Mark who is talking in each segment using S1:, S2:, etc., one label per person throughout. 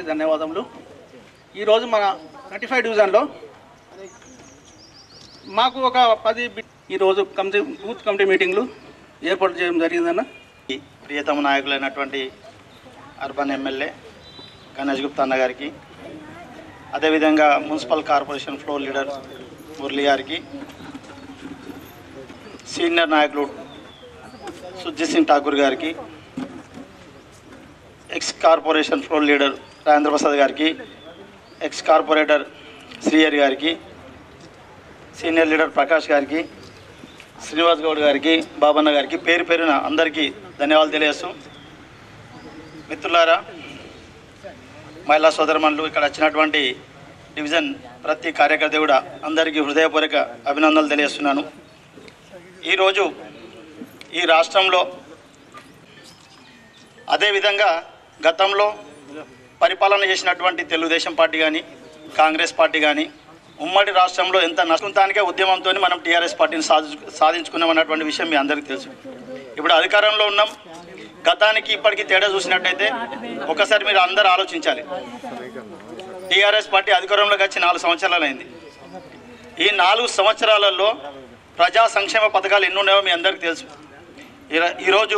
S1: అందరికీ ధన్యవాదములు ఈరోజు మన థర్టీ ఫైవ్ డివిజన్లో మాకు ఒక పది బి- ఈరోజు కమిటీ బూత్ కమిటీ మీటింగ్లు ఏర్పాటు చేయడం జరిగిందన్న
S2: ఈ ప్రియతమ నాయకులైనటువంటి అర్బన్ ఎమ్మెల్యే గణేష్ గుప్తా అన్న గారికి అదేవిధంగా municipal corporation floor leader Murali గారికి సీనియర్ నాయకులు సుర్జిత్ సింగ్ ఠాకూర్ గారికి ex corporation floor leader Rajendra Prasad గారికి ఎక్స్ కార్పొరేటర్ శ్రీహరి గారికి సీనియర్ లీడర్ ప్రకాష్ గారికి శ్రీనివాస్ గౌడ్ గారికి బాబన్న గారికి పేరు పేరున అందరికీ ధన్యవాదాలు తెలియజేస్తూ మిత్రులారా మహిళా సోదరమణులు ఇక్కడ వచ్చినటువంటి డివిజన్ ప్రతి కార్యకర్త కూడా అందరికీ హృదయపూర్వక అభినందనలు తెలియజేస్తున్నాను ఈరోజు ఈ రాష్ట్రంలో అదేవిధంగా గతంలో పరిపాలన చేసినటువంటి తెలుగుదేశం పార్టీ కానీ కాంగ్రెస్ పార్టీ కానీ ఉమ్మడి రాష్ట్రంలో ఎంత నష్టంతానికే ఉద్యమంతో మనం టీఆర్ఎస్ పార్టీని సాధి సాధించుకున్నాం అన్నటువంటి విషయం మీ అందరికీ తెలుసు ఇప్పుడు అధికారంలో ఉన్నాం గతానికి ఇప్పటికి తేడా చూసినట్టయితే ఒకసారి మీరు అందరూ ఆలోచించాలి టీఆర్ఎస్ పార్టీ అధికారంలోకి వచ్చి నాలుగు సంవత్సరాలు అయింది ఈ నాలుగు సంవత్సరాలలో ప్రజా సంక్షేమ పథకాలు ఎన్ని ఉన్నాయో మీ అందరికీ తెలుసు ఈర- ఈరోజు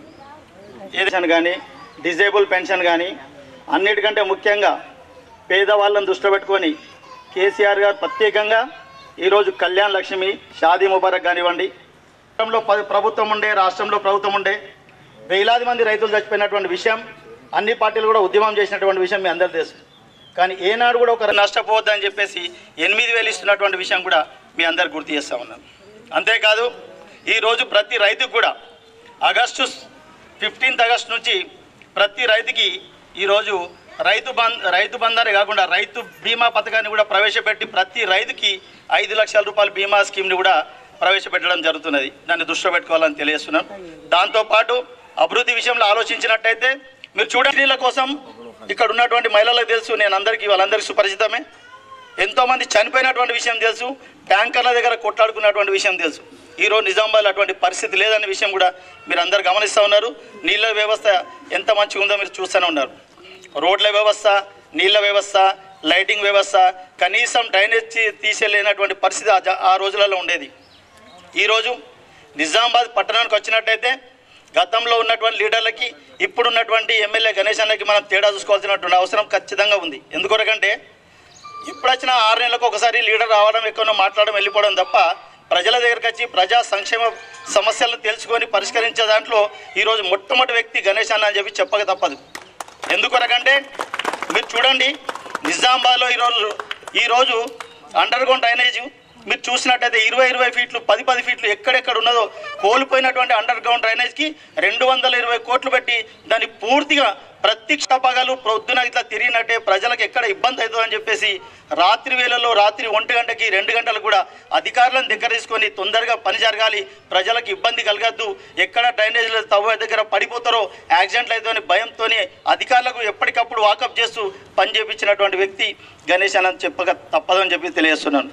S2: ఏదైనా కానీ డిజేబుల్ పెన్షన్ కానీ అన్నిటికంటే ముఖ్యంగా పేదవాళ్ళని దృష్టిలో పెట్టుకొని కేసీఆర్ గారు ప్రత్యేకంగా ఈరోజు కళ్యాణ్ లక్ష్మి షాదీ ముబారక్ కానివ్వండి రాష్ట్రంలో ప- ప్రభుత్వం ఉండే రాష్ట్రంలో ప్రభుత్వం ఉండే వేలాది మంది రైతులు చచ్చిపోయినటువంటి విషయం అన్ని పార్టీలు కూడా ఉద్యమం చేసినటువంటి విషయం మీ అందరూ తెలుసు కానీ ఏనాడు కూడా ఒక నష్టపోవద్దని చెప్పేసి ఎనిమిది వేలు ఇస్తున్నటువంటి విషయం కూడా మీ అందరు గుర్తు చేస్తూ ఉన్నాను అంతేకాదు ఈరోజు ప్రతి రైతుకు కూడా ఆగస్టు ఫిఫ్టీన్త్ ఆగస్ట్ నుంచి ప్రతి రైతుకి ఈరోజు రైతు బంద్ రైతు బంధానే కాకుండా రైతు బీమా పథకాన్ని కూడా ప్రవేశపెట్టి ప్రతి రైతుకి ఐదు లక్షల రూపాయల బీమా స్కీమ్ని కూడా ప్రవేశపెట్టడం జరుగుతున్నది దాన్ని దృష్టిలో పెట్టుకోవాలని తెలియజేస్తున్నాను దాంతోపాటు అభివృద్ధి విషయంలో ఆలోచించినట్టయితే మీరు చూడండి స్త్రీల కోసం ఇక్కడ ఉన్నటువంటి మహిళలకు తెలుసు నేను అందరికీ వాళ్ళందరికీ సుపరిచితమే ఎంతోమంది చనిపోయినటువంటి విషయం తెలుసు ట్యాంకర్ల దగ్గర కొట్లాడుకున్నటువంటి విషయం తెలుసు ఈరోజు నిజామాబాద్ అటువంటి పరిస్థితి లేదనే విషయం కూడా మీరు అందరు గమనిస్తూ ఉన్నారు నీళ్ళ వ్యవస్థ ఎంత మంచిగా ఉందో మీరు చూస్తూనే ఉన్నారు రోడ్ల వ్యవస్థ నీళ్ళ వ్యవస్థ లైటింగ్ వ్యవస్థ కనీసం డ్రైనేజ్ తీ- తీసేయలేనటువంటి పరిస్థితి ఆ జ- ఆ రోజులలో ఉండేది ఈరోజు నిజామాబాద్ పట్టణానికి వచ్చినట్టయితే గతంలో ఉన్నటువంటి లీడర్లకి ఇప్పుడు ఉన్నటువంటి ఎమ్మెల్యే గణేష్ అన్నకి మనం తేడా చూసుకోవాల్సినటువంటి అవసరం ఖచ్చితంగా ఉంది ఎందుకొరకంటే ఇప్పుడు వచ్చిన ఆరు నెలలకు ఒకసారి లీడర్ రావడం ఎక్కువ మాట్లాడడం వెళ్ళిపోవడం తప్ప ప్రజల దగ్గరికి వచ్చి ప్రజా సంక్షేమ సమస్యలను తెలుసుకొని పరిష్కరించే దాంట్లో ఈరోజు మొట్టమొదటి వ్యక్తి గణేష్ అన్న అని చెప్పి చెప్పక తప్పదు ఎందుకొరకంటే మీరు చూడండి నిజామాబాద్లో ఈరోజు ఈరోజు అండర్ గ్రౌండ్ డ్రైనేజ్ మీరు చూసినట్టయితే ఇరవై ఇరవై ఫీట్లు పది పది ఫీట్లు ఎక్కడెక్కడ ఉన్నదో కోల్పోయినటువంటి అండర్ గ్రౌండ్ డ్రైనేజ్కి రెండు వందల ఇరవై కోట్లు పెట్టి దాన్ని పూర్తిగా ప్రతి పగలు ప్రొద్దున ఇట్లా తిరిగినట్టే ప్రజలకు ఎక్కడ ఇబ్బంది అవుతుందని చెప్పేసి రాత్రి వేళల్లో రాత్రి ఒంటి గంటకి రెండు గంటలకు కూడా అధికారులను దగ్గర తీసుకొని తొందరగా పని జరగాలి ప్రజలకు ఇబ్బంది కలగద్దు ఎక్కడ డ్రైనేజీల తవ్వ దగ్గర పడిపోతారో యాక్సిడెంట్లు అవుతుందని భయంతో అధికారులకు ఎప్పటికప్పుడు వాకప్ చేస్తూ పని చేపించినటువంటి వ్యక్తి గణేష్ అనంత్ చెప్పక తప్పదని చెప్పి తెలియజేస్తున్నాను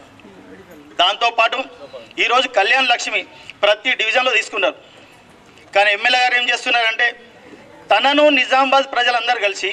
S2: దాంతోపాటు ఈరోజు కళ్యాణ్ లక్ష్మి ప్రతి డివిజన్లో తీసుకున్నారు కానీ ఎమ్మెల్యే గారు ఏం చేస్తున్నారంటే తనను నిజామాబాద్ ప్రజలందరూ కలిసి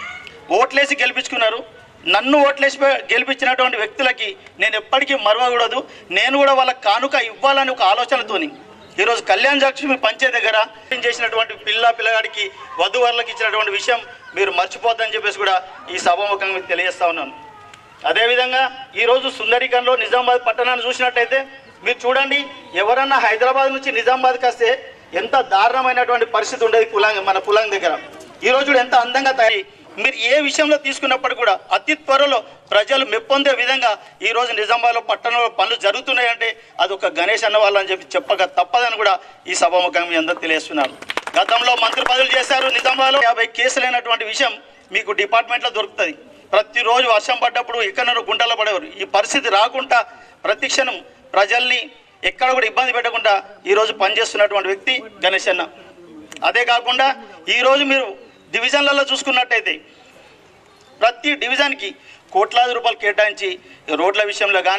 S2: ఓట్లేసి గెలిపించుకున్నారు నన్ను ఓట్లేసి పె- గెలిపించినటువంటి వ్యక్తులకి నేను ఎప్పటికీ మరవకూడదు నేను కూడా వాళ్ళకి కానుక ఇవ్వాలని ఒక ఆలోచనతోని ఈరోజు కళ్యాణ్ లక్ష్మి పంచే దగ్గర ఏం చేసినటువంటి పిల్ల పిల్లగాడికి వధువరులకు ఇచ్చినటువంటి విషయం మీరు మర్చిపోద్దని చెప్పేసి కూడా ఈ సభాముఖంగా మీకు తెలియజేస్తా ఉన్నాను అదేవిధంగా ఈరోజు సుందరీకంలో నిజామాబాద్ పట్టణాన్ని చూసినట్టయితే మీరు చూడండి ఎవరన్నా హైదరాబాద్ నుంచి నిజామాబాద్కి వస్తే ఎంత దారుణమైనటువంటి పరిస్థితి ఉండేది కులాంగ్ మన కులాంగ్ దగ్గర ఈ రోజు ఎంత అందంగా తయారు మీరు ఏ విషయంలో తీసుకున్నప్పుడు కూడా అతి త్వరలో ప్రజలు మెప్పొందే విధంగా ఈ రోజు నిజామాబాద్లో పట్టణంలో పనులు జరుగుతున్నాయంటే అది ఒక గణేష్ అన్న వాళ్ళని చెప్పి చెప్పక తప్పదని కూడా ఈ సభాముఖంగా మీ అందరూ తెలియజేస్తున్నాను గతంలో మంత్రి పదవులు చేశారు నిజామాబాద్లో యాభై కేసులైనటువంటి విషయం మీకు డిపార్ట్మెంట్లో దొరుకుతుంది ప్రతిరోజు వర్షం పడ్డప్పుడు ఎక్కడో గుంటలో పడేవారు ఈ పరిస్థితి రాకుండా ప్రతి క్షణం ప్రజల్ని ఎక్కడ కూడా ఇబ్బంది పెట్టకుండా ఈరోజు పనిచేస్తున్నటువంటి వ్యక్తి గణేష్ అన్న అదే కాకుండా ఈరోజు మీరు డివిజన్లలో చూసుకున్నట్టయితే ప్రతి డివిజన్కి కోట్లాది రూపాయలు కేటాయించి రోడ్ల విషయంలో కానీ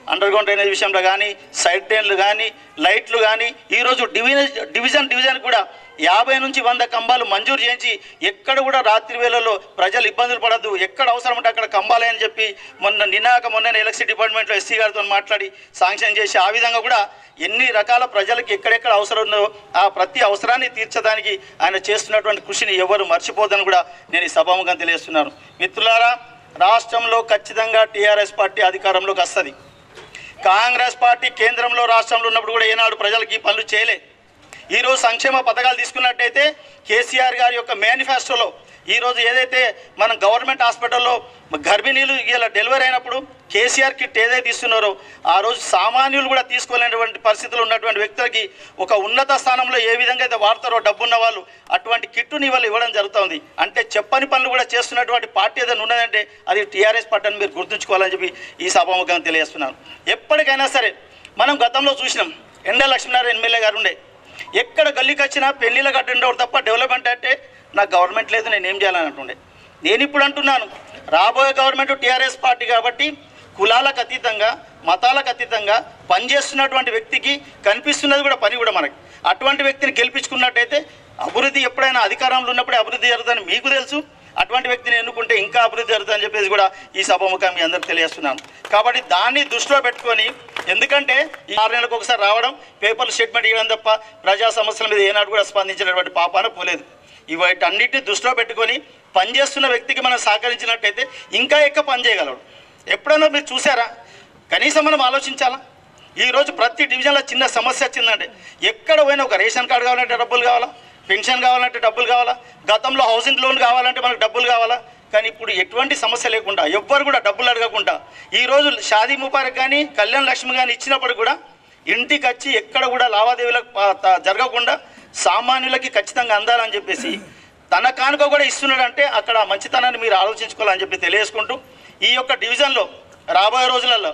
S2: అండర్ గ్రౌండ్ డ్రైనేజ్ విషయంలో కానీ సైడ్ డ్రైన్లు కానీ లైట్లు కానీ ఈరోజు డివిజన్ డివిజన్ డివిజన్ కూడా యాభై నుంచి వంద కంబాలు మంజూరు చేయించి ఎక్కడ కూడా రాత్రి వేళల్లో ప్రజలు ఇబ్బందులు పడద్దు ఎక్కడ అవసరం ఉంటే అక్కడ కంబాలే అని చెప్పి మొన్న నినాక మొన్న ఎలక్ట్రిసిటీ డిపార్ట్మెంట్లో ఎస్సీ గారితో మాట్లాడి శాంక్షన్ చేసి ఆ విధంగా కూడా ఎన్ని రకాల ప్రజలకు ఎక్కడెక్కడ అవసరం ఉందో ఆ ప్రతి అవసరాన్ని తీర్చడానికి ఆయన చేస్తున్నటువంటి కృషిని ఎవరు మర్చిపోదని కూడా నేను ఈ సభాముఖంగా తెలియజేస్తున్నాను మిత్రులారా రాష్ట్రంలో ఖచ్చితంగా టీఆర్ఎస్ పార్టీ అధికారంలోకి వస్తుంది కాంగ్రెస్ పార్టీ కేంద్రంలో రాష్ట్రంలో ఉన్నప్పుడు కూడా ఏనాడు ప్రజలకి ఈ పనులు చేయలే ఈరోజు సంక్షేమ పథకాలు తీసుకున్నట్టయితే కేసీఆర్ గారి యొక్క మేనిఫెస్టోలో ఈరోజు ఏదైతే మనం గవర్నమెంట్ హాస్పిటల్లో గర్భిణీలు ఇలా డెలివరీ అయినప్పుడు కేసీఆర్ కిట్ ఏదైతే ఇస్తున్నారో ఆ రోజు సామాన్యులు కూడా తీసుకోలేనటువంటి పరిస్థితులు ఉన్నటువంటి వ్యక్తులకి ఒక ఉన్నత స్థానంలో ఏ విధంగా అయితే వాడతారో డబ్బున్న వాళ్ళు అటువంటి కిట్టుని ఇవాళ ఇవ్వడం జరుగుతుంది అంటే చెప్పని పనులు కూడా చేస్తున్నటువంటి పార్టీ ఏదైనా ఉన్నదంటే అది టీఆర్ఎస్ పార్టీ అని మీరు గుర్తుంచుకోవాలని చెప్పి ఈ సభాముఖంగా తెలియజేస్తున్నాను ఎప్పటికైనా సరే మనం గతంలో చూసినాం ఎండ లక్ష్మీనారాయణ ఎమ్మెల్యే గారు ఉండే ఎక్కడ గల్లీకి వచ్చినా పెళ్లిళ్ళ కట్టిండేవాడు తప్ప డెవలప్మెంట్ అంటే నాకు గవర్నమెంట్ లేదు నేను ఏం చేయాలని అంటుండే నేను ఇప్పుడు అంటున్నాను రాబోయే గవర్నమెంట్ టీఆర్ఎస్ పార్టీ కాబట్టి కులాలకు అతీతంగా మతాలకు అతీతంగా పనిచేస్తున్నటువంటి వ్యక్తికి కనిపిస్తున్నది కూడా పని కూడా మనకి అటువంటి వ్యక్తిని గెలిపించుకున్నట్టయితే అభివృద్ధి ఎప్పుడైనా అధికారంలో ఉన్నప్పుడే అభివృద్ధి జరుగుతుందని మీకు తెలుసు అటువంటి వ్యక్తిని ఎన్నుకుంటే ఇంకా అభివృద్ధి జరుగుతుందని చెప్పేసి కూడా ఈ సభముఖం మీ అందరికి తెలియజేస్తున్నాను కాబట్టి దాన్ని దృష్టిలో పెట్టుకొని ఎందుకంటే ఈ ఆరు నెలలకు ఒకసారి రావడం పేపర్లు స్టేట్మెంట్ ఇవ్వడం తప్ప ప్రజా సమస్యల మీద ఏనాడు కూడా స్పందించినటువంటి పాపాన పోలేదు వీటన్నిటిని దృష్టిలో పెట్టుకొని పనిచేస్తున్న వ్యక్తికి మనం సహకరించినట్టయితే ఇంకా ఎక్కువ పని చేయగలడు ఎప్పుడైనా మీరు చూసారా కనీసం మనం ఆలోచించాలా ఈరోజు ప్రతి డివిజన్లో చిన్న సమస్య వచ్చిందంటే ఎక్కడ పోయినా ఒక రేషన్ కార్డు కావాలంటే డబ్బులు కావాలా పెన్షన్ కావాలంటే డబ్బులు కావాలా గతంలో హౌసింగ్ లోన్ కావాలంటే మనకు డబ్బులు కావాలా కానీ ఇప్పుడు ఎటువంటి సమస్య లేకుండా ఎవ్వరు కూడా డబ్బులు అడగకుండా ఈరోజు షాదీ ముబారక్ కానీ కళ్యాణ్ లక్ష్మి కానీ ఇచ్చినప్పుడు కూడా ఇంటికి వచ్చి ఎక్కడ కూడా లావాదేవీలకు ప- త- జరగకుండా సామాన్యులకి ఖచ్చితంగా అందాలని చెప్పేసి తన కానుక కూడా ఇస్తున్నాడంటే అక్కడ మంచితనాన్ని మీరు ఆలోచించుకోవాలని చెప్పి తెలియజేసుకుంటూ ఈ యొక్క డివిజన్లో రాబోయే రోజులలో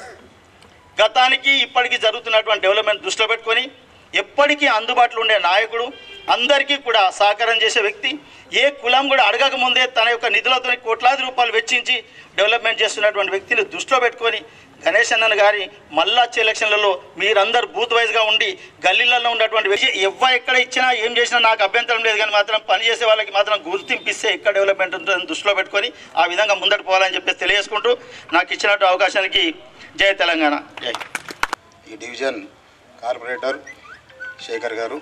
S2: గతానికి ఇప్పటికీ జరుగుతున్నటువంటి డెవలప్మెంట్ దృష్టిలో పెట్టుకొని ఎప్పటికీ అందుబాటులో ఉండే నాయకుడు అందరికీ కూడా సహకారం చేసే వ్యక్తి ఏ కులం కూడా అడగక ముందే తన యొక్క నిధులతో కోట్లాది రూపాయలు వెచ్చించి డెవలప్మెంట్ చేస్తున్నటువంటి వ్యక్తిని దృష్టిలో పెట్టుకొని గణేష్ అన్నన్ గారి మళ్ళా వచ్చే ఎలక్షన్లలో మీరందరూ బూత్ వైజ్గా ఉండి గల్లీలలో ఉన్నటువంటి వ్యక్తి ఎవ్వ ఎక్కడ ఇచ్చినా ఏం చేసినా నాకు అభ్యంతరం లేదు కానీ మాత్రం పని చేసే వాళ్ళకి మాత్రం గుర్తింపు ఇస్తే ఎక్కడ డెవలప్మెంట్ ఉంటుందని దృష్టిలో పెట్టుకొని ఆ విధంగా ముందకు పోవాలని చెప్పేసి తెలియజేసుకుంటూ నాకు ఇచ్చినట్టు అవకాశానికి జై తెలంగాణ జై
S3: ఈ డివిజన్ కార్పొరేటర్ శేఖర్ గారు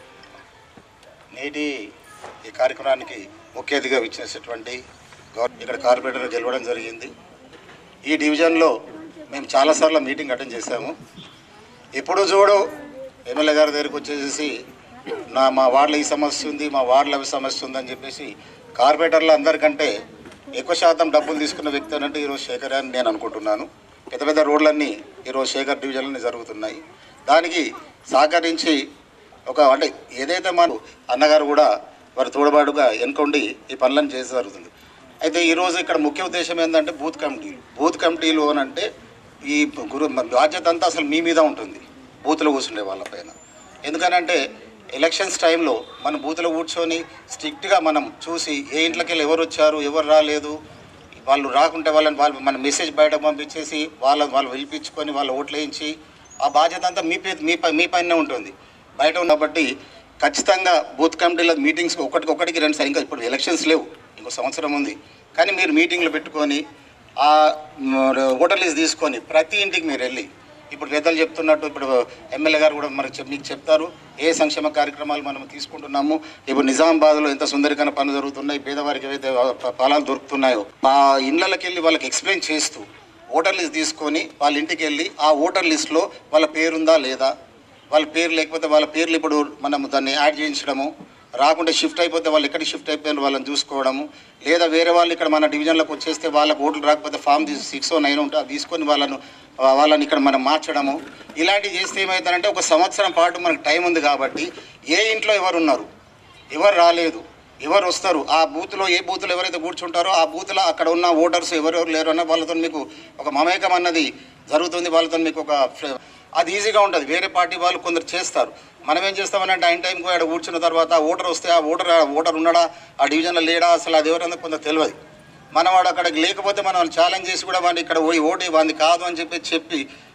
S3: నేటి ఈ కార్యక్రమానికి ముఖ్య అతిథిగా విచ్చేసినటువంటి గవర్ ఇక్కడ కార్పొరేటర్ గెలవడం జరిగింది ఈ డివిజన్లో మేము చాలాసార్లు మీటింగ్ అటెండ్ చేశాము ఎప్పుడు చూడు ఎమ్మెల్యే గారి దగ్గరికి వచ్చేసి నా మా వార్డులో ఈ సమస్య ఉంది మా వార్డులో అవి సమస్య ఉందని చెప్పేసి కార్పొరేటర్లు అందరికంటే ఎక్కువ శాతం డబ్బులు తీసుకున్న వ్యక్తి అంటే ఈరోజు శేఖర్ అని నేను అనుకుంటున్నాను పెద్ద పెద్ద రోడ్లన్నీ ఈరోజు శేఖర్ డివిజన్లోనే జరుగుతున్నాయి దానికి సహకరించి ఒక అంటే ఏదైతే మన అన్నగారు కూడా వారి తోడబాటుగా ఎన్నుకోండి ఈ పనులను చేసి జరుగుతుంది అయితే ఈరోజు ఇక్కడ ముఖ్య ఉద్దేశం ఏంటంటే బూత్ కమిటీలు బూత్ కమిటీలు అని అంటే ఈ గురు బాధ్యత అంతా అసలు మీ మీద ఉంటుంది బూత్లో కూర్చుండే వాళ్ళపైన ఎందుకనంటే ఎలక్షన్స్ టైంలో మనం బూత్లో కూర్చొని స్ట్రిక్ట్గా మనం చూసి ఏ ఇంట్లోకి వెళ్ళి ఎవరు వచ్చారు ఎవరు రాలేదు వాళ్ళు రాకుంటే వాళ్ళని వాళ్ళు మన మెసేజ్ బయట పంపించేసి వాళ్ళ వాళ్ళు పిలిపించుకొని వాళ్ళ ఓట్లు వేయించి ఆ బాధ్యత అంతా మీ పే మీ పై మీ పైనే ఉంటుంది బయట ఉన్న బట్టి ఖచ్చితంగా బూత్ కమిటీల మీటింగ్స్ ఒకటికి ఒకటికి రెండు సార్ ఇంకా ఇప్పుడు ఎలక్షన్స్ లేవు ఇంకో సంవత్సరం ఉంది కానీ మీరు మీటింగ్లు పెట్టుకొని ఆ ఓటర్ లిస్ట్ తీసుకొని ప్రతి ఇంటికి మీరు వెళ్ళి ఇప్పుడు పెద్దలు చెప్తున్నట్టు ఇప్పుడు ఎమ్మెల్యే గారు కూడా మనకు చెప్ మీకు చెప్తారు ఏ సంక్షేమ కార్యక్రమాలు మనం తీసుకుంటున్నాము ఇప్పుడు నిజామాబాద్లో ఎంత సుందరికరణ పనులు జరుగుతున్నాయి పేదవారికి ఏవైతే ప- ఫలాలు దొరుకుతున్నాయో మా ఇళ్ళకి వెళ్ళి వాళ్ళకి ఎక్స్ప్లెయిన్ చేస్తూ ఓటర్ లిస్ట్ తీసుకొని వాళ్ళ ఇంటికి వెళ్ళి ఆ ఓటర్ లిస్ట్లో వాళ్ళ పేరుందా లేదా వాళ్ళ పేరు లేకపోతే వాళ్ళ పేర్లు ఇప్పుడు మనం దాన్ని యాడ్ చేయించడము రాకుంటే షిఫ్ట్ అయిపోతే వాళ్ళు ఎక్కడికి షిఫ్ట్ అయిపోయిన వాళ్ళని చూసుకోవడము లేదా వేరే వాళ్ళు ఇక్కడ మన డివిజన్లోకి వచ్చేస్తే వాళ్ళకి ఓట్లు రాకపోతే ఫామ్ తీసి సిక్స్ నైన్ ఉంటే అది తీసుకొని వాళ్ళను వాళ్ళని ఇక్కడ మనం మార్చడము ఇలాంటివి చేస్తే ఏమవుతారంటే ఒక సంవత్సరం పాటు మనకు టైం ఉంది కాబట్టి ఏ ఇంట్లో ఎవరు ఉన్నారు ఎవరు రాలేదు ఎవరు వస్తారు ఆ బూత్లో ఏ బూత్లో ఎవరైతే కూర్చుంటారో ఆ బూత్లో అక్కడ ఉన్న ఓటర్స్ ఎవరెవరు లేరు అన్న వాళ్ళతో మీకు ఒక మమేకం అన్నది జరుగుతుంది వాళ్ళతో మీకు ఒక ఫ్రె- అది ఈజీగా ఉంటుంది వేరే పార్టీ వాళ్ళు కొందరు చేస్తారు మనం ఏం చేస్తామనంటే ఆయన టైంకి ఆడ కూర్చున్న తర్వాత ఓటర్ వస్తే ఆ ఓటర్ ఓటర్ ఉన్నాడా ఆ డివిజన్లో లేడా అసలు అది ఎవరైనా కొందరు తెలియదు మనం వాడు అక్కడికి లేకపోతే మనం ఛాలెంజ్ చేసి కూడా వాడిని ఇక్కడ పోయి ఓటు వాడిని కాదు అని చెప్పి చెప్పి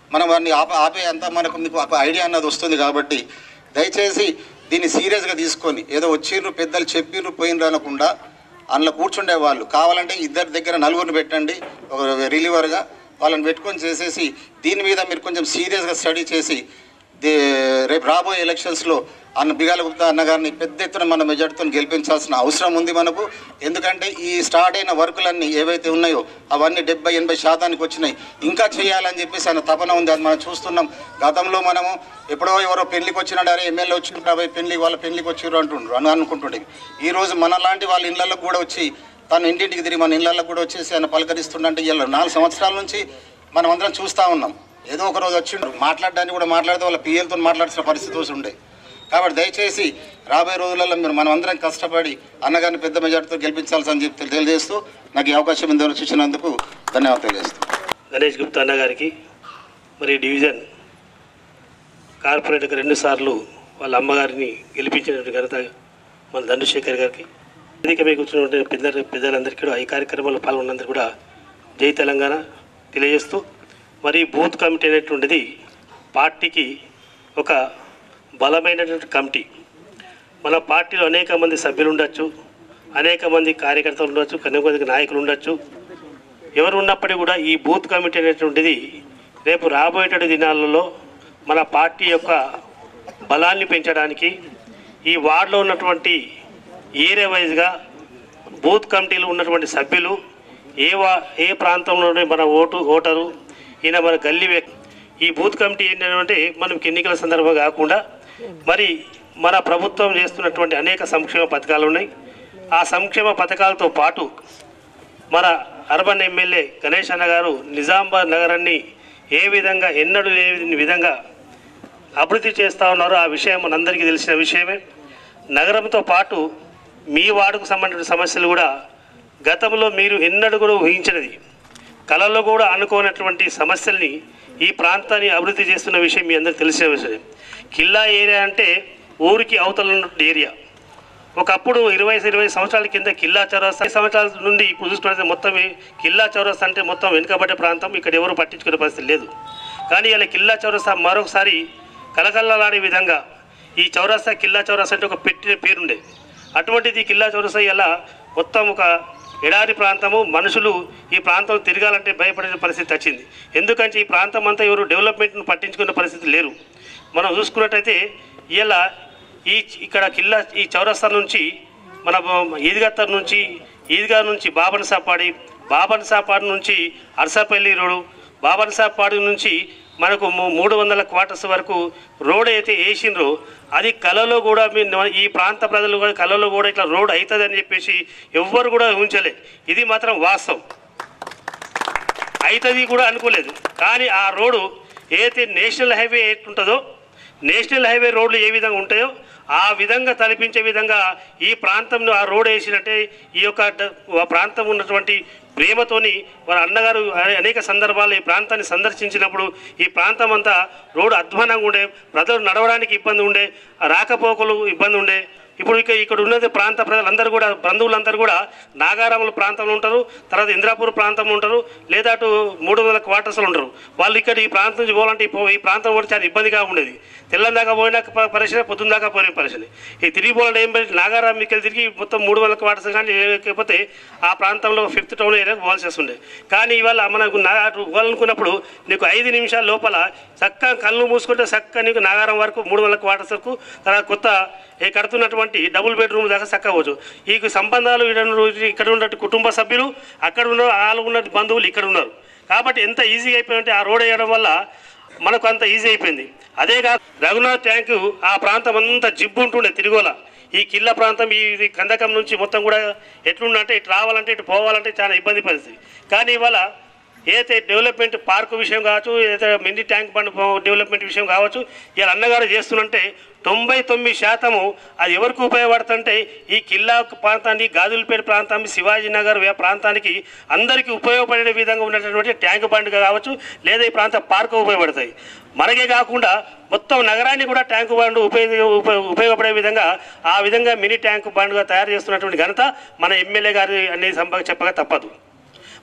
S3: మనం వాడిని ఆప ఆపే అంత మనకు మీకు ఒక ఐడియా అన్నది వస్తుంది కాబట్టి దయచేసి దీన్ని సీరియస్గా తీసుకొని ఏదో వచ్చిర్రు పెద్దలు చెప్పిర్రు పోయినరు అనకుండా అందులో కూర్చుండే వాళ్ళు కావాలంటే ఇద్దరి దగ్గర నలుగురిని పెట్టండి ఒక రిలీవర్గా వాళ్ళని పెట్టుకొని చేసేసి దీని మీద మీరు కొంచెం సీరియస్గా స్టడీ చేసి దే- రేపు రాబోయే ఎలక్షన్స్లో అన్న బిగాల గుప్తా అన్నగారిని పెద్ద ఎత్తున మన మెజార్టీతో గెలిపించాల్సిన అవసరం ఉంది మనకు ఎందుకంటే ఈ స్టార్ట్ అయిన వర్కులన్నీ ఏవైతే ఉన్నాయో అవన్నీ డెబ్బై ఎనభై శాతానికి వచ్చినాయి ఇంకా చేయాలని చెప్పేసి ఆయన తపన ఉంది అది మనం చూస్తున్నాం గతంలో మనము ఎప్పుడో ఎవరో పెళ్లికి వచ్చినాడు అరే ఎమ్మెల్యే వచ్చిండ్రు కాబట్టి పెళ్లి వాళ్ళ పెళ్లికి వచ్చిర్రు అంటుండ్రు అని అనుకుంటుండే ఈ రోజు మనలాంటి వాళ్ళ ఇళ్ళల్లో కూడా వచ్చి తను ఇంటింటికి తిరిగి మన ఇళ్ళల్లో కూడా వచ్చేసి ఆయన పలకరిస్తుండంటే ఇలా నాలుగు సంవత్సరాల నుంచి మనం అందరం చూస్తూ ఉన్నాం ఏదో ఒక రోజు వచ్చిండ్రు మాట్లాడడానికి కూడా మాట్లాడితే వాళ్ళ పిఎల్తో మాట్లాడాల్సిన పరిస్థితి వచ్చి ఉండే కాబట్టి దయచేసి రాబోయే రోజులలో మీరు మనం అందరం కష్టపడి అన్నగారిని పెద్ద మెజార్టీతో గెలిపించాల్సి చెప్పి తెలియజేస్తూ నాకు ఈ అవకాశం ఇందులో చూసినందుకు ధన్యవాదాలు తెలియజేస్తూ
S4: గణేష్ గుప్తా అన్న గారికి మరి డివిజన్ కార్పొరేటర్కి రెండుసార్లు వాళ్ళ అమ్మగారిని గెలిపించినటువంటి ఘనత మన దండుశేఖర్ గారికి వేదిక మీద కూర్చున్న పెద్ద పెద్దలందరికీ కూడా ఈ కార్యక్రమంలో పాల్గొన్నందరూ కూడా జై తెలంగాణ తెలియజేస్తూ మరి బూత్ కమిటీ అనేటువంటిది పార్టీకి ఒక బలమైనటువంటి కమిటీ మన పార్టీలో అనేక మంది సభ్యులు ఉండొచ్చు అనేక మంది కార్యకర్తలు ఉండొచ్చు అనేక మంది నాయకులు ఉండొచ్చు ఎవరు ఉన్నప్పటికీ కూడా ఈ బూత్ కమిటీ అనేటువంటిది రేపు రాబోయేటువంటి దినాలలో మన పార్టీ యొక్క బలాన్ని పెంచడానికి ఈ వార్డులో ఉన్నటువంటి ఏరియా వైజ్గా బూత్ కమిటీలో ఉన్నటువంటి సభ్యులు ఏ వా ఏ ప్రాంతంలోనే మన ఓటు ఓటరు ఈయన మన గల్లీ వ్యక్తి ఈ బూత్ కమిటీ ఏంటంటే మనకి ఎన్నికల సందర్భం కాకుండా మరి మన ప్రభుత్వం చేస్తున్నటువంటి అనేక సంక్షేమ పథకాలు ఉన్నాయి ఆ సంక్షేమ పథకాలతో పాటు మన అర్బన్ ఎమ్మెల్యే గణేష్ అన్న గారు నిజామాబాద్ నగరాన్ని ఏ విధంగా ఎన్నడూ లేని విధంగా అభివృద్ధి చేస్తూ ఉన్నారో ఆ విషయం మనందరికీ తెలిసిన విషయమే నగరంతో పాటు మీ వార్డుకు సంబంధించిన సమస్యలు కూడా గతంలో మీరు ఎన్నడూ కూడా ఊహించినది కళల్లో కూడా అనుకోనటువంటి సమస్యల్ని ఈ ప్రాంతాన్ని అభివృద్ధి చేస్తున్న విషయం మీ అందరికీ తెలిసిన విషయం కిల్లా ఏరియా అంటే ఊరికి అవతల ఉన్నటువంటి ఏరియా ఒకప్పుడు ఇరవై ఇరవై సంవత్సరాల కింద కిల్లా చౌరస్తా సంవత్సరాల నుండి ఇప్పుడు చూసుకుంటే మొత్తం ఈ కిల్లా చౌరస్తా అంటే మొత్తం వెనుకబడ్డ ప్రాంతం ఇక్కడ ఎవరు పట్టించుకునే పరిస్థితి లేదు కానీ ఇలా కిల్లా చౌరస్తా మరొకసారి కలకల్లలాడే విధంగా ఈ చౌరస్తా కిల్లా చౌరస్తా అంటే ఒక పెట్టిన పేరుండే అటువంటిది ఈ కిల్లా చౌరస్తా ఇలా మొత్తం ఒక ఎడారి ప్రాంతము మనుషులు ఈ ప్రాంతం తిరగాలంటే భయపడే పరిస్థితి వచ్చింది ఎందుకంటే ఈ ప్రాంతం అంతా ఎవరు డెవలప్మెంట్ను పట్టించుకునే పరిస్థితి లేరు మనం చూసుకున్నట్టయితే ఇలా ఈ ఇక్కడ కిల్లా ఈ చౌరస్తా నుంచి మన ఈద్గత్తర్ నుంచి ఈద్గా నుంచి బాబన్ సాపాడి బాబన్ సాపాడి నుంచి అరసపల్లి రోడ్డు బాబన్ సాపాడి నుంచి మనకు మూ- మూడు వందల క్వార్టర్స్ వరకు రోడ్ అయితే వేసిండ్రో అది కళలో కూడా మీ- ఈ ప్రాంత ప్రజలు కూడా కళలో కూడా ఇట్లా రోడ్ అవుతుందని చెప్పేసి ఎవ్వరు కూడా ఊహించలే ఇది మాత్రం వాస్తవం అవుతుంది కూడా అనుకోలేదు కానీ ఆ రోడ్డు ఏదైతే నేషనల్ హైవే ఎట్లుంటుందో నేషనల్ హైవే రోడ్లు ఏ విధంగా ఉంటాయో ఆ విధంగా తలపించే విధంగా ఈ ప్రాంతంలో ఆ రోడ్ వేసినట్టే ఈ యొక్క డ- ఆ ప్రాంతం ఉన్నటువంటి ప్రేమతోని వారి అన్నగారు అనే- అనేక సందర్భాల్లో ఈ ప్రాంతాన్ని సందర్శించినప్పుడు ఈ ప్రాంతం అంతా రోడ్డు అధ్వానంగా ఉండే ప్రజలు నడవడానికి ఇబ్బంది ఉండే ఆ రాకపోకలు ఇబ్బంది ఉండే ఇప్పుడు ఇక ఇక్కడ ఉన్నది ప్రాంత ప్రజలందరూ కూడా బంధువులందరూ కూడా నాగారాముల ప్రాంతంలో ఉంటారు తర్వాత ఇంద్రాపూర్ ప్రాంతంలో ఉంటారు లేదా అటు మూడు వందల క్వార్టర్స్లో ఉంటారు వాళ్ళు ఇక్కడ ఈ ప్రాంతం నుంచి పోవాలంటే ఈ పో- ఈ ప్రాంతం కూడా చాలా ఇబ్బందిగా ఉండేది తెల్లం దాకా పోయినా ప- పరిస్థితి పొద్దున్న దాకా పోయిన పరిస్థితి ఈ తిరిగి పోవాలంటే ఏం పరిస్థితి నాగారాం మీకు తిరిగి మొత్తం మూడు వందల క్వార్టర్స్ కానీ లేకపోతే ఆ ప్రాంతంలో ఫిఫ్త్ టౌన్ ఏరియాకి పోవాల్సి వస్తుండే కానీ ఇవాళ మనకు నా పోవాలనుకున్నప్పుడు నీకు ఐదు నిమిషాల లోపల చక్కగా కళ్ళు మూసుకుంటే చక్కగా నీకు నాగారం వరకు మూడు వందల క్వార్టర్స్ వరకు తర్వాత కొత్త ఏ కడుతున్నటువంటి డబుల్ బెడ్రూమ్ దాకా చక్కవచ్చు ఈ సంబంధాలు ఈడ ఉన్న- ఇక్కడ ఉన్న కుటుంబ సభ్యులు అక్కడ ఉన్న వాళ్ళు ఉన్న బంధువులు ఇక్కడ ఉన్నారు కాబట్టి ఎంత ఈజీగా అయిపోయిందంటే ఆ రోడ్ వేయడం వల్ల మనకు అంత ఈజీ అయిపోయింది అదే కాదు రఘునాథ్ ట్యాంకు ఆ ప్రాంతం అంతా జిబ్బు ఉంటుండే తిరుగోల ఈ కిల్ల ప్రాంతం ఈ ఇది కందకం నుంచి మొత్తం కూడా ఎట్లుండంటే ఇటు రావాలంటే ఇటు పోవాలంటే చాలా ఇబ్బంది పరిస్థితి కానీ ఇవాళ ఏదైతే డెవలప్మెంట్ పార్క్ విషయం కావచ్చు ఏదైతే మినీ ట్యాంక్ బండ్ డెవలప్మెంట్ విషయం కావచ్చు ఇలా అన్నగారు చేస్తున్నంటే తొంభై తొమ్మిది శాతము అది ఎవరికి ఉపయోగపడుతుంటే ఈ కిల్లా ప్రాంతాన్ని గాజులపేట ప్రాంతాన్ని శివాజీనగర్ వే- ప్రాంతానికి అందరికీ ఉపయోగపడే విధంగా ఉన్నటువంటి ట్యాంక్ బండ్ కావచ్చు లేదా ఈ ప్రాంత పార్క్ ఉపయోగపడతాయి మనకే కాకుండా మొత్తం నగరాన్ని కూడా ట్యాంకు బండ్ ఉపయోగ ఉప- ఉపయోగపడే విధంగా ఆ విధంగా మినీ ట్యాంక్ బండ్గా తయారు చేస్తున్నటువంటి ఘనత మన ఎమ్మెల్యే గారి అనేది సంప చెప్పగా తప్పదు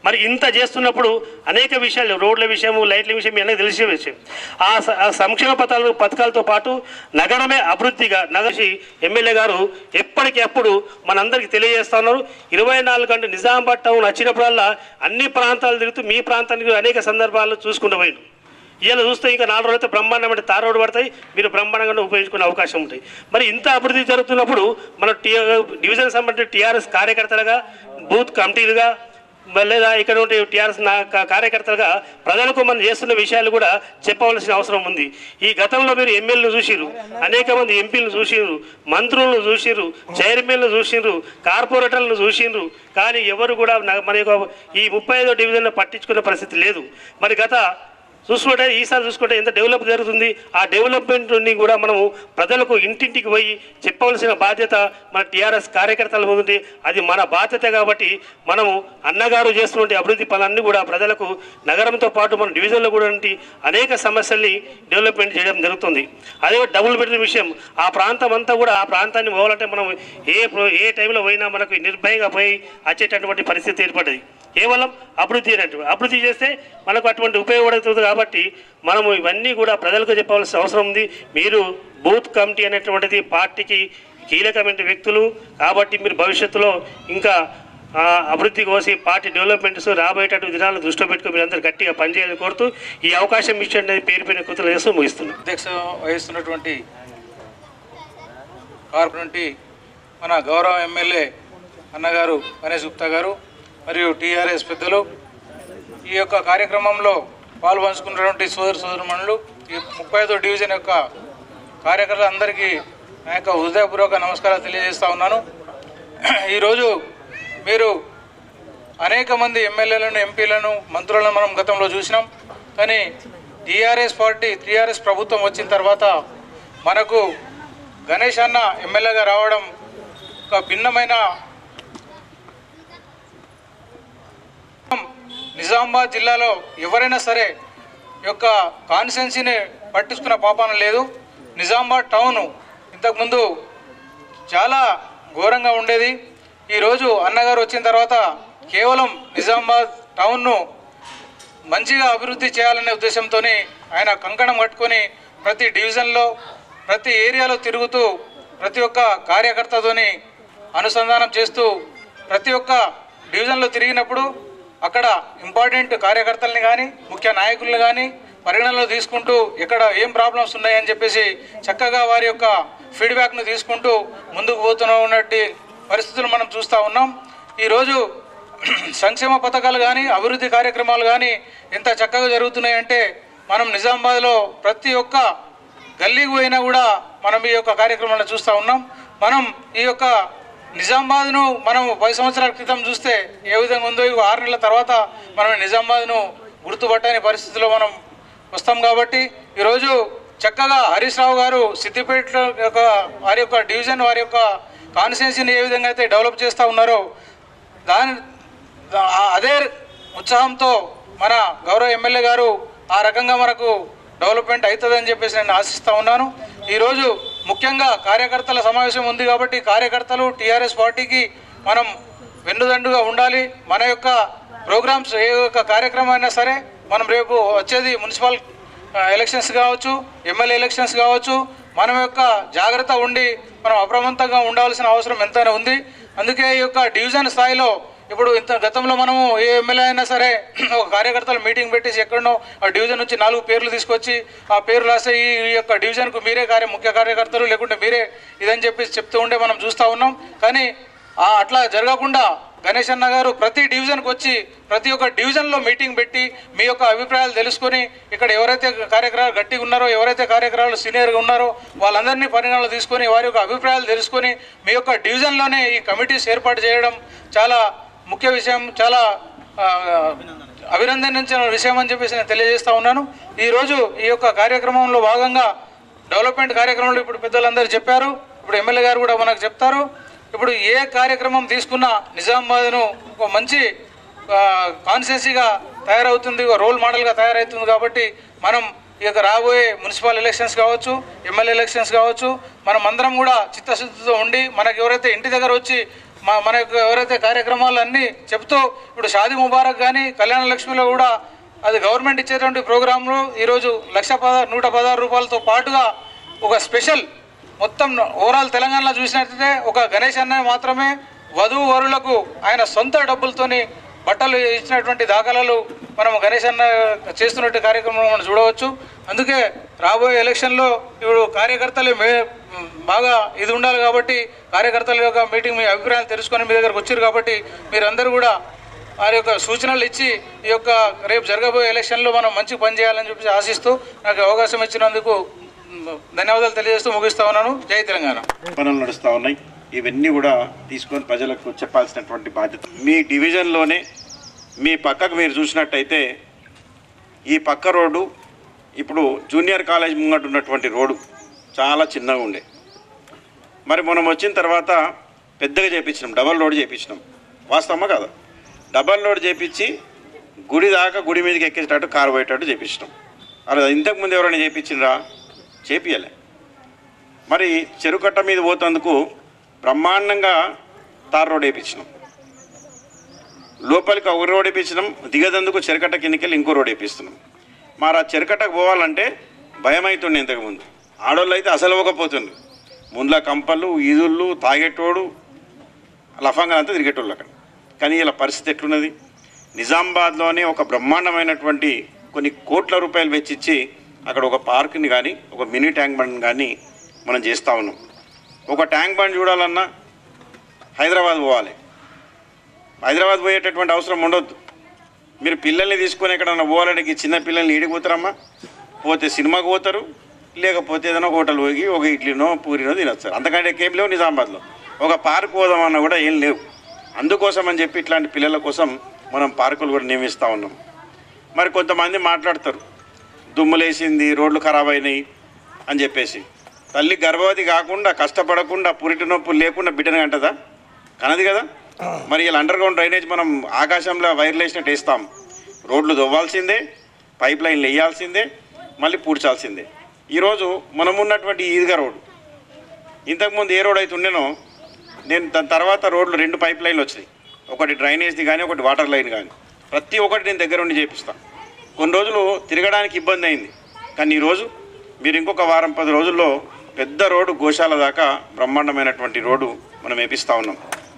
S4: మరి ఇంత చేస్తున్నప్పుడు అనేక విషయాలు రోడ్ల విషయం లైట్ల విషయం మీ అందరికీ తెలిసే విషయం ఆ స- ఆ సంక్షేమ పథకాలు పథకాలతో పాటు నగరమే అభివృద్ధిగా నగరి ఎమ్మెల్యే గారు ఎప్పటికప్పుడు మనందరికీ తెలియజేస్తా ఉన్నారు ఇరవై నాలుగు గంటలు నిజామాబాద్ టౌన్ వచ్చినప్పుడల్లా అన్ని ప్రాంతాలు తిరుగుతూ మీ ప్రాంతానికి అనేక సందర్భాల్లో చూసుకుంటూ పోయిండు ఇవాళ చూస్తే ఇంకా నాలుగు రోజులైతే బ్రహ్మాండమైన తార్ రోడ్డు పడతాయి మీరు బ్రహ్మాండంగా ఉపయోగించుకునే అవకాశం ఉంటాయి మరి ఇంత అభివృద్ధి జరుగుతున్నప్పుడు మన టీ డివిజన్ సంబంధించిన టీఆర్ఎస్ కార్యకర్తలుగా బూత్ కమిటీలుగా మరి లేదా ఇక్కడ ఉండే టీఆర్ఎస్ నా కా- కార్యకర్తలుగా ప్రజలకు మనం చేస్తున్న విషయాలు కూడా చెప్పవలసిన అవసరం ఉంది ఈ గతంలో మీరు ఎమ్మెల్యేలు చూసిరు అనేక మంది ఎంపీలు చూసిరు మంత్రులను చూసిరు చైర్మన్లు చూసిరు కార్పొరేటర్లను చూసిరు కానీ ఎవరు కూడా నా- మన యొక్క ఈ ముప్పై ఐదో డివిజన్లో పట్టించుకునే పరిస్థితి లేదు మరి గత చూసుకుంటే ఈసారి చూసుకుంటే ఎంత డెవలప్ జరుగుతుంది ఆ డెవలప్మెంట్ని కూడా మనము ప్రజలకు ఇంటింటికి పోయి చెప్పవలసిన బాధ్యత మన టీఆర్ఎస్ కార్యకర్తల మీద ఉంది అది మన బాధ్యత కాబట్టి మనము అన్నగారు చేస్తున్న అభివృద్ధి పనులన్నీ కూడా ప్రజలకు నగరంతో పాటు మన డివిజన్లో కూడా ఉండి అనేక సమస్యల్ని డెవలప్మెంట్ చేయడం జరుగుతుంది అదే డబుల్ బెడ్రూమ్ విషయం ఆ ప్రాంతం అంతా కూడా ఆ ప్రాంతాన్ని పోవాలంటే మనం ఏ ప్ర- ఏ టైంలో పోయినా మనకు నిర్భయంగా పోయి వచ్చేటటువంటి పరిస్థితి ఏర్పడ్డది కేవలం అభివృద్ధి అనేటువంటి అభివృద్ధి చేస్తే మనకు అటువంటి ఉపయోగపడుతుంది కాబట్టి మనము ఇవన్నీ కూడా ప్రజలకు చెప్పవలసిన అవసరం ఉంది మీరు బూత్ కమిటీ అనేటువంటిది పార్టీకి కీలకమైన వ్యక్తులు కాబట్టి మీరు భవిష్యత్తులో ఇంకా ఆ, అభివృద్ధి కోసి పార్టీ డెవలప్మెంట్స్ రాబోయేటటువంటి దినాలను దృష్టిలో పెట్టుకుని మీరు అందరూ గట్టిగా పనిచేయాలని కోరుతూ ఈ అవకాశం ఇచ్చండి పేరు పైన కృతులు చేస్తూ ముగిస్తున్నాను
S5: అధ్యక్ష వహిస్తున్నటువంటి కార్పొరేట్ మన గౌరవ ఎమ్మెల్యే అన్నగారు గణేష్ గుప్తా గారు మరియు టీఆర్ఎస్ పెద్దలు ఈ యొక్క కార్యక్రమంలో పాల్పంచుకున్నటువంటి సోదరు సోదరుమణులు ఈ ముప్పై ఐదో డివిజన్ యొక్క కార్యకర్తలందరికీ నా యొక్క హృదయపూర్వక నమస్కారాలు తెలియజేస్తా ఉన్నాను ఈరోజు మీరు అనేక మంది ఎమ్మెల్యేలను ఎంపీలను మంత్రులను మనం గతంలో చూసినాం కానీ టీఆర్ఎస్ పార్టీ టీఆర్ఎస్ ప్రభుత్వం వచ్చిన తర్వాత మనకు గణేష్ అన్న ఎమ్మెల్యేగా రావడం ఒక భిన్నమైన నిజామాబాద్ జిల్లాలో ఎవరైనా సరే ఈ యొక్క కాన్స్టిట్యున్సీని పట్టించుకున్న పాపాన లేదు నిజామాబాద్ టౌన్ ఇంతకుముందు చాలా ఘోరంగా ఉండేది ఈరోజు అన్నగారు వచ్చిన తర్వాత కేవలం నిజామాబాద్ టౌన్ను మంచిగా అభివృద్ధి చేయాలనే ఉద్దేశంతో ఆయన కంకణం కట్టుకొని ప్రతి డివిజన్లో ప్రతి ఏరియాలో తిరుగుతూ ప్రతి ఒక్క కార్యకర్తతోని అనుసంధానం చేస్తూ ప్రతి ఒక్క డివిజన్లో తిరిగినప్పుడు అక్కడ ఇంపార్టెంట్ కార్యకర్తల్ని కానీ ముఖ్య నాయకుల్ని కానీ పరిగణనలో తీసుకుంటూ ఎక్కడ ఏం ప్రాబ్లమ్స్ ఉన్నాయని చెప్పేసి చక్కగా వారి యొక్క ఫీడ్బ్యాక్ను తీసుకుంటూ ముందుకు పోతున్న ఉన్నట్టు పరిస్థితులు మనం చూస్తూ ఉన్నాం ఈరోజు సంక్షేమ పథకాలు కానీ అభివృద్ధి కార్యక్రమాలు కానీ ఎంత చక్కగా జరుగుతున్నాయంటే మనం నిజామాబాద్లో ప్రతి ఒక్క గల్లీకి పోయినా కూడా మనం ఈ యొక్క కార్యక్రమాలను చూస్తూ ఉన్నాం మనం ఈ యొక్క నిజామాబాద్ను మనం పది సంవత్సరాల క్రితం చూస్తే ఏ విధంగా ఉందో ఇవి ఆరు నెలల తర్వాత మనం నిజామాబాద్ను గుర్తుపట్టని పరిస్థితిలో మనం వస్తాం కాబట్టి ఈరోజు చక్కగా హరీష్ రావు గారు సిద్దిపేట యొక్క వారి యొక్క డివిజన్ వారి యొక్క కాన్స్టిట్యున్సీని ఏ విధంగా అయితే డెవలప్ చేస్తూ ఉన్నారో దాని దా- ఆ- అదే ఉత్సాహంతో మన గౌరవ ఎమ్మెల్యే గారు ఆ రకంగా మనకు డెవలప్మెంట్ అవుతుందని చెప్పేసి నేను ఆశిస్తూ ఉన్నాను ఈరోజు ముఖ్యంగా కార్యకర్తల సమావేశం ఉంది కాబట్టి కార్యకర్తలు టీఆర్ఎస్ పార్టీకి మనం వెన్నుదండుగా ఉండాలి మన యొక్క ప్రోగ్రామ్స్ ఏ యొక్క కార్యక్రమం అయినా సరే మనం రేపు వచ్చేది మున్సిపల్ ఆ, ఎలక్షన్స్ కావచ్చు ఎమ్మెల్యే ఎలక్షన్స్ కావచ్చు మనం యొక్క జాగ్రత్త ఉండి మనం అప్రమత్తంగా ఉండాల్సిన అవసరం ఎంతైనా ఉంది అందుకే ఈ యొక్క డివిజన్ స్థాయిలో ఇప్పుడు ఇంత గతంలో మనము ఏ ఎమ్మెల్యే అయినా సరే ఒక కార్యకర్తలు మీటింగ్ పెట్టేసి ఎక్కడనో ఆ డివిజన్ నుంచి నాలుగు పేర్లు తీసుకొచ్చి ఆ పేర్లు రాస్తే ఈ ఈ యొక్క డివిజన్కు మీరే కార్య ముఖ్య కార్యకర్తలు లేకుంటే మీరే ఇదని చెప్పేసి చెప్తూ ఉండే మనం చూస్తూ ఉన్నాం కానీ ఆ అట్లా జరగకుండా గణేష్ అన్న గారు ప్రతి డివిజన్కి వచ్చి ప్రతి ఒక్క డివిజన్లో మీటింగ్ పెట్టి మీ యొక్క అభిప్రాయాలు తెలుసుకొని ఇక్కడ ఎవరైతే కార్యక్రమాలు గట్టిగా ఉన్నారో ఎవరైతే కార్యక్రమాలు సీనియర్గా ఉన్నారో వాళ్ళందరినీ పరిగణనలో తీసుకొని వారి యొక్క అభిప్రాయాలు తెలుసుకొని మీ యొక్క డివిజన్లోనే ఈ కమిటీస్ ఏర్పాటు చేయడం చాలా ముఖ్య విషయం చాలా ఆ, అభినందనించిన విషయం అని చెప్పేసి నేను తెలియజేస్తా ఉన్నాను ఈరోజు ఈ యొక్క కార్యక్రమంలో భాగంగా డెవలప్మెంట్ కార్యక్రమంలో ఇప్పుడు పెద్దలందరూ చెప్పారు ఇప్పుడు ఎమ్మెల్యే గారు కూడా మనకు చెప్తారు ఇప్పుడు ఏ కార్యక్రమం తీసుకున్నా నిజామాబాద్ను ఒక మంచి కాన్స్టిట్యున్సీగా తయారవుతుంది ఒక రోల్ మోడల్గా తయారవుతుంది కాబట్టి మనం ఈ యొక్క రాబోయే మున్సిపల్ ఎలక్షన్స్ కావచ్చు ఎమ్మెల్యే ఎలక్షన్స్ కావచ్చు మనం అందరం కూడా చిత్తశుద్ధితో ఉండి మనకు ఎవరైతే ఇంటి దగ్గర వచ్చి మా మన యొక్క ఎవరైతే కార్యక్రమాలు అన్నీ చెప్తూ ఇప్పుడు షాదీ ముబారక్ కానీ కళ్యాణ లక్ష్మిలో కూడా అది గవర్నమెంట్ ఇచ్చేటువంటి ప్రోగ్రాంలు ఈరోజు లక్ష పద నూట పదహారు రూపాయలతో పాటుగా ఒక స్పెషల్ మొత్తం ఓవరాల్ తెలంగాణలో చూసినట్లయితే ఒక గణేష్ అన్నయ్య మాత్రమే వధువు వరులకు ఆయన సొంత డబ్బులతోని బట్టలు ఇచ్చినటువంటి దాఖలాలు మనం గణేష్ అన్న చేస్తున్నట్టు కార్యక్రమం మనం చూడవచ్చు అందుకే రాబోయే ఎలక్షన్లో ఇప్పుడు కార్యకర్తలు మే బాగా ఇది ఉండాలి కాబట్టి కార్యకర్తల యొక్క మీటింగ్ మీ అభిప్రాయాలు తెలుసుకొని మీ దగ్గరకు వచ్చారు కాబట్టి మీరందరూ కూడా వారి యొక్క సూచనలు ఇచ్చి ఈ యొక్క రేపు జరగబోయే ఎలక్షన్లో మనం మంచి పని చేయాలని చెప్పి ఆశిస్తూ నాకు అవకాశం ఇచ్చినందుకు మ్, ధన్యవాదాలు తెలియజేస్తూ ముగిస్తా ఉన్నాను జై తెలంగాణ
S6: పనులు నడుస్తూ ఉన్నాయి ఇవన్నీ కూడా తీసుకొని ప్రజలకు చెప్పాల్సినటువంటి బాధ్యత మీ డివిజన్లోనే మీ పక్కకు మీరు చూసినట్టయితే ఈ పక్క రోడ్డు ఇప్పుడు జూనియర్ కాలేజ్ ముంగట ఉన్నటువంటి రోడ్డు చాలా చిన్నగా ఉండే మరి మనం వచ్చిన తర్వాత పెద్దగా చేపించినాం డబల్ రోడ్ చేపించినాం వాస్తవమా కదా డబల్ రోడ్ చేపించి గుడి దాకా గుడి మీదకి ఎక్కేటట్టు కారు పోయేటట్టు చేపించినాం అలా ఇంతకుముందు ఎవరైనా చేపించినరా చేపియలే మరి చెరుకట్ట మీద పోతందుకు బ్రహ్మాండంగా తార్ రోడ్ వేయించినాం లోపలికి ఒక రోడ్ వేయించినాం దిగదందుకు చెరకట్ట కిందకెళ్ళి ఇంకో రోడ్ వేపిస్తున్నాం మరి ఆ చెరకట్టకు పోవాలంటే భయం అవుతుండే ఇంతకుముందు ఆడోళ్ళు అయితే అసలు ఇవ్వకపోతుండ్రు ముందుల కంపలు ఈదుళ్ళు తాగేటోడు లఫంగా అంతా తిరిగేటోళ్ళు అక్కడ కానీ ఇలా పరిస్థితి ఎట్లున్నది నిజామాబాద్లోనే ఒక బ్రహ్మాండమైనటువంటి కొన్ని కోట్ల రూపాయలు వెచ్చిచ్చి అక్కడ ఒక పార్క్ని కానీ ఒక మినీ ట్యాంక్ బండ్ కానీ మనం చేస్తూ ఉన్నాం ఒక ట్యాంక్ బండ్ చూడాలన్నా హైదరాబాద్ పోవాలి హైదరాబాద్ పోయేటటువంటి అవసరం ఉండొద్దు మీరు పిల్లల్ని తీసుకొని ఎక్కడన్నా పోవాలంటే ఈ చిన్న పిల్లల్ని ఈడికి పోతారమ్మా పోతే సినిమాకి పోతారు లేకపోతే ఏదైనా హోటల్ పోయి ఒక ఇడ్లీనో పూరినో తినొస్తారు అంతకంటే ఏం లేవు నిజామాబాద్లో ఒక పార్క్ పోదామన్నా కూడా ఏం లేవు అందుకోసం అని చెప్పి ఇట్లాంటి పిల్లల కోసం మనం పార్కులు కూడా నియమిస్తూ ఉన్నాం మరి కొంతమంది మాట్లాడతారు దుమ్ములేసింది రోడ్లు ఖరాబ్ అయినాయి అని చెప్పేసి తల్లి గర్భవతి కాకుండా కష్టపడకుండా పురిటి నొప్పులు లేకుండా బిడ్డను కంటదా కనది కదా మరి ఇలా అండర్ గ్రౌండ్ డ్రైనేజ్ మనం ఆకాశంలో వైర్లు వేసినట్టు వేస్తాం రోడ్లు దొవ్వాల్సిందే పైప్ లైన్లు వేయాల్సిందే మళ్ళీ పూడ్చాల్సిందే ఈరోజు మనం ఉన్నటువంటి ఈద్గా రోడ్ ఇంతకుముందు ఏ రోడ్ అయితే ఉండేనో నేను దాని తర్వాత రోడ్లు రెండు పైప్ లైన్లు వచ్చినాయి ఒకటి డ్రైనేజ్ది కానీ ఒకటి వాటర్ లైన్ కానీ ప్రతి ఒక్కటి నేను దగ్గర ఉండి చేపిస్తాను కొన్ని రోజులు తిరగడానికి ఇబ్బంది అయింది కానీ ఈరోజు మీరు ఇంకొక వారం పది రోజుల్లో పెద్ద రోడ్డు గోశాల దాకా బ్రహ్మాండమైనటువంటి రోడ్డు మనం వేపిస్తూ ఉన్నాం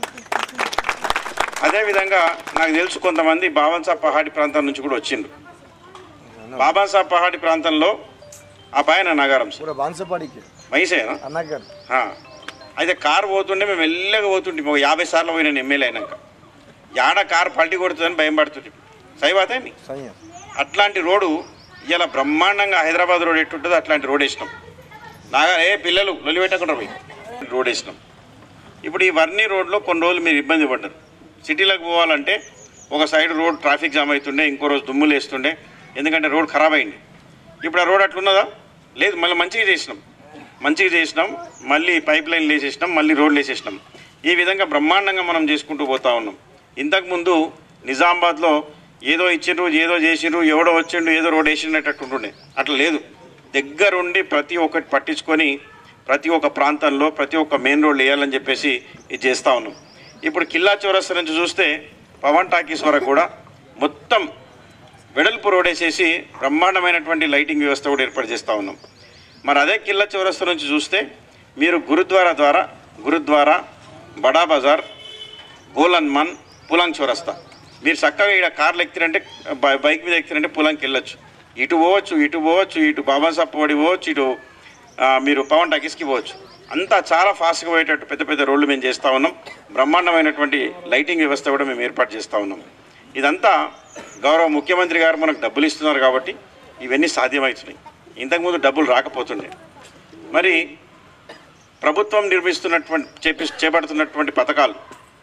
S6: అదేవిధంగా నాకు తెలుసు కొంతమంది బావన్సా పహాడి ప్రాంతం నుంచి కూడా వచ్చిండ్రు బాబాసా పహాడి ప్రాంతంలో ఆ పైన నగరం సార్
S7: पूरा बांसपाड़ी के
S6: మైసేనా
S7: अन्नागर
S6: ఆ. అయితే కారు పోతుంటే మేము మెల్లగా పోతుంటే ఒక యాభై సార్లు పోయినాను ఎమ్మెల్యే అయినాక యాడ కారు పల్టీ కొడుతుందని భయం పడుతుంది సైవాతాన్ని
S7: सही है
S6: అట్లాంటి రోడ్డు ఇలా బ్రహ్మాండంగా హైదరాబాద్ రోడ్ ఎట్టుంటుందో అట్లాంటి రోడ్ వేసినాం నాగా ఏ పిల్లలు లొలి పెట్టకుండా పోయి రోడ్ వేసినాం ఇప్పుడు ఈ వర్ణి రోడ్లో కొన్ని రోజులు మీరు ఇబ్బంది పడ్డారు సిటీలోకి పోవాలంటే ఒక సైడ్ రోడ్ ట్రాఫిక్ జామ్ అవుతుండే ఇంకో రోజు దుమ్ములు వేస్తుండే ఎందుకంటే రోడ్ ఖరాబ్ అయింది ఇప్పుడు ఆ రోడ్ అట్లున్నదా లేదు మళ్ళీ మంచిగా చేసినాం మంచిగా చేసినాం మళ్ళీ పైప్ లైన్లు వేసేసినాం మళ్ళీ రోడ్లు వేసేసినాం ఈ విధంగా బ్రహ్మాండంగా మనం చేసుకుంటూ పోతా ఉన్నాం ఇంతకుముందు నిజామాబాద్లో ఏదో ఇచ్చిండ్రు ఏదో చేసిండ్రు ఎవడో వచ్చిండు ఏదో రోడ్ వేసినట్టు ఉంటుండే అట్లా లేదు దగ్గరుండి ప్రతి ఒక్కటి పట్టించుకొని ప్రతి ఒక్క ప్రాంతంలో ప్రతి ఒక్క మెయిన్ రోడ్లు వేయాలని చెప్పేసి ఇది చేస్తూ ఉన్నాం ఇప్పుడు కిల్లా చౌరస్తా నుంచి చూస్తే పవన్ టాకీస్ వరకు కూడా మొత్తం వెడల్పు రోడ్ వేసేసి బ్రహ్మాండమైనటువంటి లైటింగ్ వ్యవస్థ కూడా ఏర్పాటు చేస్తూ ఉన్నాం మరి అదే కిల్లా చౌరస్తా నుంచి చూస్తే మీరు గురుద్వారా ద్వారా గురుద్వారా బడా బజార్ గోలన్మన్ పులాంగ్ చౌరస్తా మీరు చక్కగా ఇక్కడ కార్లు ఎక్కిరంటే బై- బైక్ మీద ఎక్కిరంటే పులాంకి వెళ్ళొచ్చు ఇటు పోవచ్చు ఇటు పోవచ్చు ఇటు బాబాసాప్ పడి పోవచ్చు ఇటు ఆ, మీరు పవన్ టాకీస్కి పోవచ్చు అంతా చాలా ఫాస్ట్గా పోయేటట్టు పెద్ద పెద్ద రోడ్లు మేము చేస్తూ ఉన్నాం బ్రహ్మాండమైనటువంటి లైటింగ్ వ్యవస్థ కూడా మేము ఏర్పాటు చేస్తూ ఉన్నాం ఇదంతా గౌరవ ముఖ్యమంత్రి గారు మనకు డబ్బులు ఇస్తున్నారు కాబట్టి ఇవన్నీ సాధ్యమవుతున్నాయి ఇంతకుముందు డబ్బులు రాకపోతుండే మరి ప్రభుత్వం నిర్మిస్తున్నటువంటి చేపి చేపడుతున్నటువంటి పథకాలు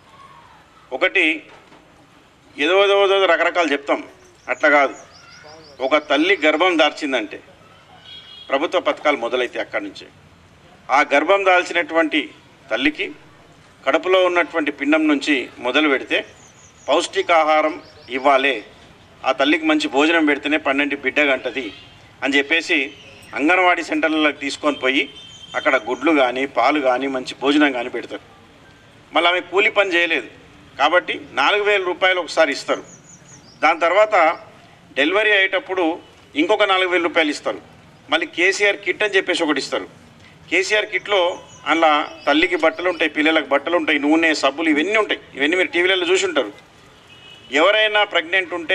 S6: ఒకటి ఏదో ఏదో ఏదో రకరకాలు చెప్తాం అట్లా కాదు ఒక తల్లి గర్భం దాల్చిందంటే ప్రభుత్వ పథకాలు మొదలైతే అక్కడి నుంచే ఆ గర్భం దాల్చినటువంటి తల్లికి కడుపులో ఉన్నటువంటి పిండం నుంచి మొదలు పెడితే పౌష్టికాహారం ఇవ్వాలే ఆ తల్లికి మంచి భోజనం పెడితేనే పన్నెండు బిడ్డ గంటది అని చెప్పేసి అంగన్వాడీ సెంటర్లకు తీసుకొని పోయి అక్కడ గుడ్లు కానీ పాలు కానీ మంచి భోజనం కానీ పెడతారు మళ్ళీ ఆమె కూలి పని చేయలేదు కాబట్టి నాలుగు వేల రూపాయలు ఒకసారి ఇస్తారు దాని తర్వాత డెలివరీ అయ్యేటప్పుడు ఇంకొక నాలుగు వేల రూపాయలు ఇస్తారు మళ్ళీ కేసీఆర్ కిట్ అని చెప్పేసి ఒకటి ఇస్తారు కేసీఆర్ కిట్లో అందులో తల్లికి బట్టలు ఉంటాయి పిల్లలకు బట్టలు ఉంటాయి నూనె సబ్బులు ఇవన్నీ ఉంటాయి ఇవన్నీ మీరు టీవీలలో చూసి ఉంటారు ఎవరైనా ప్రెగ్నెంట్ ఉంటే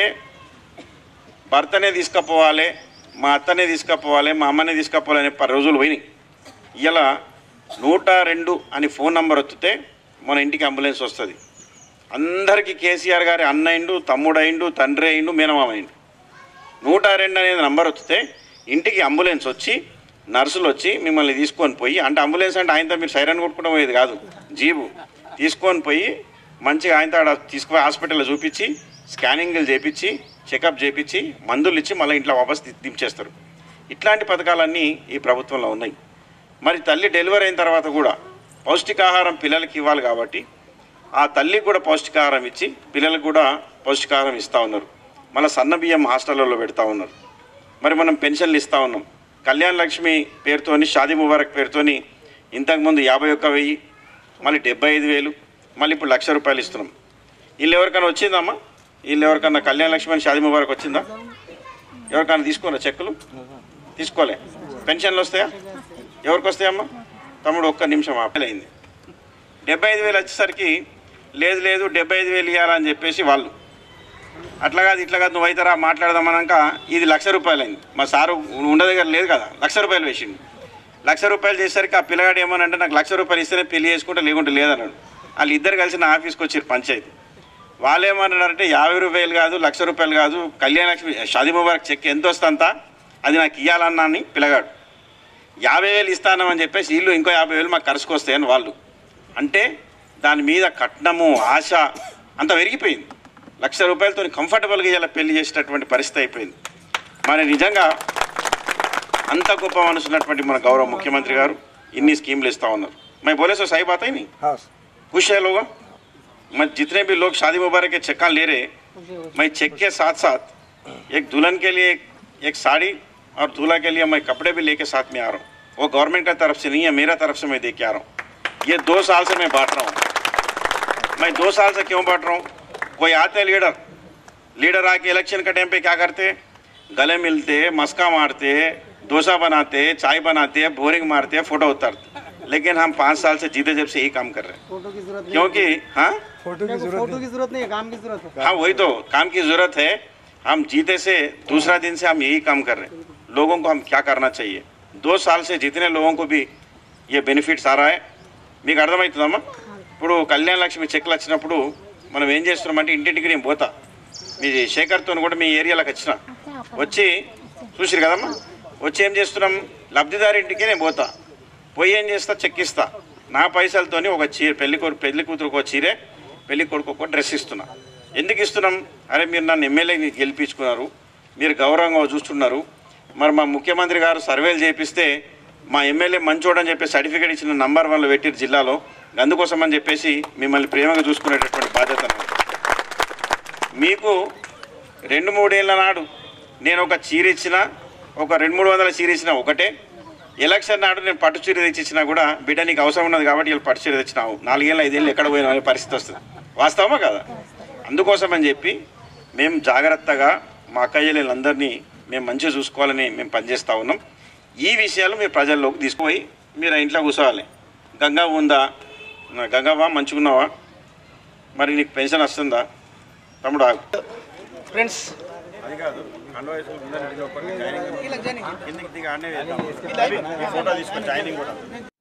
S6: భర్తనే తీసుకుపోవాలి మా అత్తనే తీసుకుపోవాలి మా అమ్మనే తీసుకుపోవాలి అనే పది రోజులు పోయినాయి ఇలా నూట రెండు అని ఫోన్ నంబర్ వస్తే మన ఇంటికి అంబులెన్స్ వస్తుంది అందరికీ కేసీఆర్ గారి అన్న అయిండు తమ్ముడు అయిండు తండ్రి అయిండు మేనమామ అయిండు నూట రెండు అనేది నంబర్ వస్తే ఇంటికి అంబులెన్స్ వచ్చి నర్సులు వచ్చి మిమ్మల్ని తీసుకొని పోయి అంటే అంబులెన్స్ అంటే ఆయనతో మీరు సైరన్ కొట్టుకోవడం పోయేది కాదు జీబు తీసుకొని పోయి మంచిగా ఆయనతో ఆడ తీసుకుపోయి హాస్పిటల్లో చూపించి స్కానింగ్లు చేపించి చెకప్ చేపించి మందులు ఇచ్చి మళ్ళీ ఇంట్లో వాపస్ ది- దించేస్తారు ఇట్లాంటి పథకాలన్నీ ఈ ప్రభుత్వంలో ఉన్నాయి మరి తల్లి డెలివరీ అయిన తర్వాత కూడా పౌష్టికాహారం పిల్లలకి ఇవ్వాలి కాబట్టి ఆ తల్లికి కూడా పౌష్టికాహారం ఇచ్చి పిల్లలకు కూడా పౌష్టికాహారం ఇస్తూ ఉన్నారు మళ్ళీ సన్న బియ్యం హాస్టళ్ళలో పెడతా ఉన్నారు మరి మనం పెన్షన్లు ఇస్తూ ఉన్నాం కళ్యాణ్ లక్ష్మి పేరుతోని షాదీ ముబారక్ పేరుతోని ఇంతకుముందు యాభై ఒక్క వెయ్యి మళ్ళీ డెబ్బై ఐదు వేలు మళ్ళీ ఇప్పుడు లక్ష రూపాయలు ఇస్తున్నాం వీళ్ళు ఎవరికైనా వచ్చిందమ్మా వీళ్ళు ఎవరికన్నా కళ్యాణ్ లక్ష్మి అని షాదీ ముబారక్ వచ్చిందా ఎవరికైనా తీసుకోరా చెక్కులు తీసుకోలే పెన్షన్లు వస్తాయా ఎవరికి వస్తాయమ్మా తమ్ముడు ఒక్క నిమిషం ఆపలైంది డెబ్బై ఐదు వేలు వచ్చేసరికి లేదు లేదు డెబ్బై ఐదు వేలు ఇవ్వాలని చెప్పేసి వాళ్ళు అట్లా కాదు ఇట్లా కాదు నువ్వు అవుతారా మాట్లాడదామన్నాక ఇది లక్ష రూపాయలు అయింది మా సారు ఉండ దగ్గర లేదు కదా లక్ష రూపాయలు వేసిండు లక్ష రూపాయలు చేసేసరికి ఆ పిల్లగాడు ఏమనంటే నాకు లక్ష రూపాయలు ఇస్తేనే పెళ్లి చేసుకుంటే లేకుంటే లేదన్నాడు వాళ్ళు ఇద్దరు కలిసి నా ఆఫీస్కి వచ్చారు పంచాయతీ వాళ్ళు ఏమన్నారంటే యాభై రూపాయలు కాదు లక్ష రూపాయలు కాదు కళ్యాణ లక్ష్మి షాదీ ముబారక్ చెక్ ఎంత వస్తుందంత అది నాకు ఇవ్వాలన్నా అని పిల్లగాడు యాభై వేలు ఇస్తానని చెప్పేసి వీళ్ళు ఇంకో యాభై వేలు మాకు ఖర్చుకు వస్తాయని వాళ్ళు అంటే దాని మీద కట్నము ఆశ అంత పెరిగిపోయింది లక్ష రూపాయలతో కంఫర్టబుల్గా ఇలా పెళ్లి చేసేటటువంటి పరిస్థితి అయిపోయింది మరి నిజంగా అంత గొప్ప మనసు ఉన్నటువంటి మన గౌరవ ముఖ్యమంత్రి గారు ఇన్ని స్కీమ్లు ఇస్తా ఉన్నారు मैं बोले सो सही बात है नहीं खुश है लोग मैं जितने भी लोग शादी मुबारक के चेक ले रहे मैं चेक के साथ साथ एक दुल्हन के लिए एक, एक साड़ी और दूल्हा के लिए मैं कपड़े भी लेके साथ में आ रहा हूँ वो गवर्नमेंट का तरफ से नहीं है मेरा तरफ से मैं दे के आ रहा हूँ ये दो साल से मैं बांट रहा हूँ मैं दो साल से क्यों बांट रहा हूँ कोई आते लीडर लीडर आके इलेक्शन के टाइम पे क्या करते गले मिलते मस्का मारते डोसा बनाते चाय बनाते बोरिंग मारते फोटो उतारते लेकिन हम पाँच साल से जीते जब से यही काम कर रहे हैं
S7: फोटो की जरूरत
S6: क्योंकि हाँ
S7: फोटो की जरूरत फोटो की जरूरत नहीं है काम की जरूरत है
S6: हाँ वही तो काम की जरूरत है हम जीते से दूसरा दिन से हम यही काम कर रहे हैं लोगों को हम क्या करना चाहिए दो साल से जितने लोगों को भी ये బెనిఫిట్స్ ఆ రాయ్ మీకు అర్థమవుతుందమ్మా ఇప్పుడు కళ్యాణ లక్ష్మి చెక్లు వచ్చినప్పుడు మనం ఏం చేస్తున్నామంటే ఇంటింటికి నేను పోతా మీ శేఖర్తో కూడా మీ ఏరియాలోకి వచ్చిన వచ్చి చూసిరు కదమ్మా వచ్చి ఏం చేస్తున్నాం లబ్ధిదారి ఇంటికి నేను పోతా పోయి ఏం చేస్తా చెక్ ఇస్తా నా పైసలతోని ఒక చీర పెళ్లి కొడుకు పెళ్లి కూతురుకు ఒక చీరే పెళ్లి కొడుకు ఒక డ్రెస్ ఇస్తున్నా ఎందుకు ఇస్తున్నాం అరే మీరు నన్ను ఎమ్మెల్యేని గెలిపించుకున్నారు మీరు గౌరవంగా చూస్తున్నారు మరి మా ముఖ్యమంత్రి గారు సర్వేలు చేపిస్తే మా ఎమ్మెల్యే మంచోడని చెప్పి సర్టిఫికేట్ ఇచ్చిన నంబర్ వన్లో పెట్టిరు జిల్లాలో అందుకోసం అని చెప్పేసి మిమ్మల్ని ప్రేమగా చూసుకునేటటువంటి బాధ్యత నాది. మీకు రెండు మూడేళ్ల నాడు నేను ఒక చీర ఇచ్చిన ఒక రెండు మూడు వందల చీర ఇచ్చిన ఒకటే ఎలక్షన్ నాడు నేను పట్టు చీర తెచ్చిచ్చినా కూడా బిడ్డ నీకు అవసరం ఉన్నది కాబట్టి వీళ్ళు పట్టు చీర తెచ్చినావు నాలుగేళ్ళు ఐదేళ్ళు ఎక్కడ పోయినా అనే పరిస్థితి వస్తుంది వాస్తవమా కదా అందుకోసం అని చెప్పి మేము జాగ్రత్తగా మా అక్కయ్యలందరినీ మేము మంచిగా చూసుకోవాలని మేము పనిచేస్తూ ఉన్నాం ఈ విషయాలు మీరు ప్రజల్లోకి తీసుకుపోయి మీరు ఆ ఇంట్లో కూర్చోవాలి గంగా ఉందా నా గంగవ్వ మంచిగున్నావా మరి నీకు పెన్షన్ వస్తుందా తమ్ముడు ఆగు
S7: ఫ్రెండ్స్
S6: అది కాదు కిందకి దిగి ఆడనే వేద్దాం. ఫోటో తీసుకొని జాయినింగ్ కూడా